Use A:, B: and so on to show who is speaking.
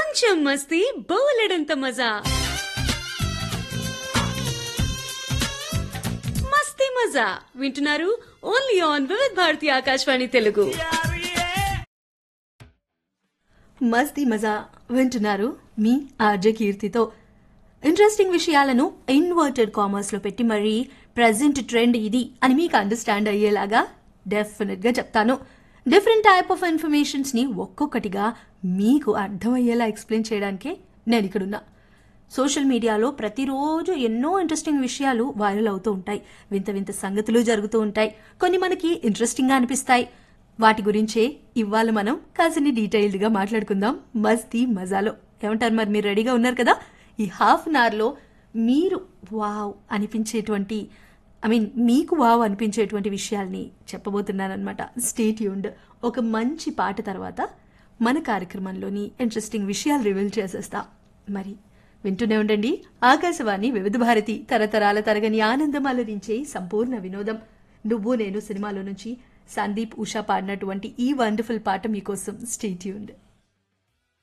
A: కొంచెం మస్తీ బోలెడంత మజా మస్తీ మజా వింటున్నారు ఓన్లీ ఆన్ వివిధ్ భారతి ఆకాశవాణి తెలుగు
B: మస్తీ మజా వింటున్నారు మీ ఆర్జే కీర్తితో ఇంట్రెస్టింగ్ విషయాలను ఇన్వర్టెడ్ కామర్స్ లో పెట్టి మరీ ప్రజెంట్ ట్రెండ్ ఇది అని మీకు అండర్స్టాండ్ అయ్యేలాగా డెఫినెట్ గా చెప్తాను డిఫరెంట్ టైప్ ఆఫ్ ఇన్ఫర్మేషన్స్ ని ఒక్కొక్కటిగా మీకు అర్థమయ్యేలా ఎక్స్ప్లెయిన్ చేయడానికే నేను ఇక్కడున్నా సోషల్ మీడియాలో ప్రతిరోజు ఎన్నో ఇంట్రెస్టింగ్ విషయాలు వైరల్ అవుతూ ఉంటాయి వింత వింత సంగతులు జరుగుతూ ఉంటాయి కొన్ని మనకి ఇంట్రెస్టింగ్ గా అనిపిస్తాయి వాటి గురించే ఇవాళ మనం కాసిని డీటెయిల్డ్ గా మాట్లాడుకుందాం మస్తీ మజాలో ఏమంటారు మరి మీరు రెడీగా ఉన్నారు కదా ఈ హాఫ్ అన్ అవర్లో మీరు వావ్ అనిపించేటువంటి ఐ మీన్ మీకు వావ్ అనిపించేటువంటి విషయాల్ని చెప్పబోతున్నానమాట స్టేట్ యూండ్ ఒక మంచి పాట తర్వాత మన కార్యక్రమంలోని ఇంట్రెస్టింగ్ విషయాలు రివీల్ చేసేస్తా మరి వింటూనే ఉండండి ఆకాశవాణి వివిధ భారతి తరతరాల తరగని ఆనందం అలరించే సంపూర్ణ వినోదం నువ్వు నేను సినిమాలో నుంచి సందీప్ ఉషా పాడినటువంటి ఈ వండర్ఫుల్ పాట మీకోసం స్టేట్ యూండ్